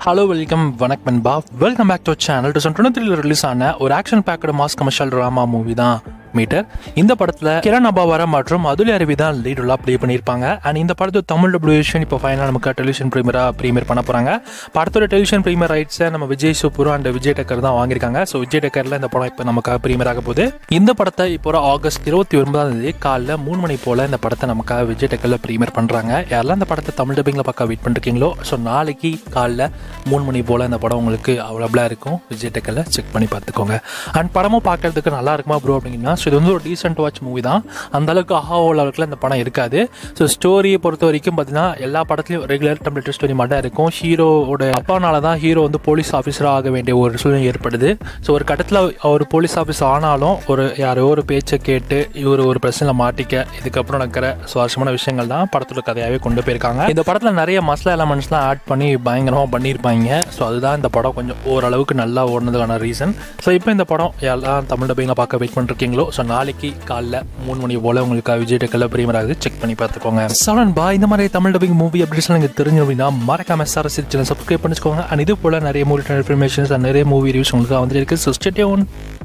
hello welcome வணக்கம் நண்பா welcome back to channel two twenty த்ரீல ரிலீஸ் ஆன ஒரு action packed mass commercial drama movie தான் மீட்டர் இந்த படத்தில் கிரண் அபாவர மற்றும் அதுலி அருவி தான் லீடுலாம் ப்ளே பண்ணியிருப்பாங்க அண்ட் இந்த படத்து தமிழ் டபிள்யூஷன் இப்போ ஃபைனலாக நமக்கு டெலிவிஷன் ப்ரீமியராக ப்ரீமியர் பண்ண போகிறாங்க படத்தோட டெலிவிஷன் ப்ரீமியர் ரைட்ஸை நம்ம விஜய் சூப்பரும் அண்ட் விஜய் டக்கர் தான் வாங்கியிருக்காங்க ஸோ விஜய் டக்கரில் இந்த படம் இப்போ நமக்காக ப்ரீமியர் ஆக போகுது இந்த படத்தை இப்போ ஒரு ஆகஸ்ட் இருபத்தி ஒன்பதாம் தேதி காலைல மூணு மணி போல் இந்த படத்தை நமக்காக விஜய் டக்கரில் ப்ரீமியர் பண்ணுறாங்க யாரெல்லாம் இந்த படத்தை தமிழ் டப்பிங்கில் பக்கா வெயிட் பண்ணிருக்கீங்களோ ஸோ நாளைக்கு காலைல மூணு மணி போல் இந்த படம் உங்களுக்கு அவைலபிளாக இருக்கும் விஜய் டக்கரில் செக் பண்ணி பார்த்துக்கோங்க அண்ட் படமும் பார்க்கறதுக்கு நல்லா இருக்குமா ப்ரோ அப்படிங்கன்னா ஸோ இது வந்து ஒரு டீசென்ட் வாட்ச் மூவி தான் அந்த அளவுக்கு அஹா அளவுக்குல இந்த படம் இருக்காது ஸோ ஸ்டோரியை பொறுத்த வரைக்கும் பார்த்தீங்கன்னா எல்லா படத்துலையும் ரெகுலர் டெம்ப்ளேட் ஸ்டோரி மட்டும் இருக்கும் ஹீரோவோட அப்பானால தான் ஹீரோ வந்து போலீஸ் ஆஃபீஸராக ஆக வேண்டிய ஒரு சூழ்நிலை ஏற்படுது ஸோ ஒரு கட்டத்தில் அவர் போலீஸ் ஆஃபீஸ் ஆனாலும் ஒரு யாரோ ஒரு பேச்சை கேட்டு இவர் ஒரு பிரச்சனையில் மாட்டிக்க இதுக்கப்புறம் நடக்கிற சுவாரஸ்யமான விஷயங்கள் தான் படத்தோட கதையாகவே கொண்டு போயிருக்காங்க இந்த படத்தில் நிறைய மசாலா எலமெண்ட்ஸ்லாம் ஆட் பண்ணி பயங்கரமாக பண்ணியிருப்பாங்க ஸோ அதுதான் இந்த படம் கொஞ்சம் ஓரளவுக்கு நல்லா ஓடுனதுக்கான ரீசன் ஸோ இப்போ இந்த படம் எல்லாம் தமிழ் டப்பிங்கில் பார்க்க வெயிட் பண்ணிருக்கீங்களோ ஸோ நாளைக்கு காலைல மூணு மணி போல் உங்களுக்கு விஜய் டெக்கில் ப்ரீமியர் ஆகுது செக் பண்ணி பார்த்துக்கோங்க சவன் பா இந்த மாதிரி தமிழ் டப்பிங் மூவி அப்டேட்ஸ்லாம் எனக்கு தெரிஞ்சு அப்படின்னா மறக்காம சார் சேனல் சப்ஸ்கிரைப் பண்ணிச்சுக்கோங்க அண்ட் இது போல் நிறைய மூவி இன்ஃபர்மேஷன்ஸ் நிறைய மூவி ரிவ்யூஸ் உங்களுக்கு வந்துட்டு இருக்கு ஸோ ஸ்டேட்